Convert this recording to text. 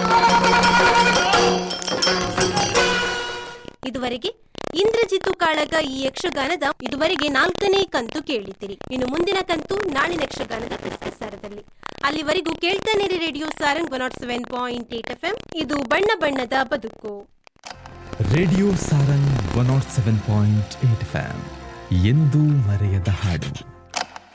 ಇದುವರೆಗೆ ಇಂದ್ರಜಿತು ಕಾಳಗ ಈ ಯಕ್ಷಗಾನದ ಇದುವರೆಗೆ ನಾಲ್ಕನೇ ಕಂತು ಕೇಳಿದ್ದೀರಿ ಇನ್ನು ಮುಂದಿನ ಕಂತು ನಾಳಿನ ಯಕ್ಷಗಾನದ ಪ್ರಸಾರದಲ್ಲಿ ಅಲ್ಲಿವರೆಗೂ ಕೇಳ್ತಾನಿರಿ radio Sarang one nought seven point eight F M ಇದು ಬಣ್ಣ ಬಣ್ಣದ ಬದುಕು radio Sarang one nought seven point eight F M ಎಂದೂ ಮರೆಯದ ಹಾಡು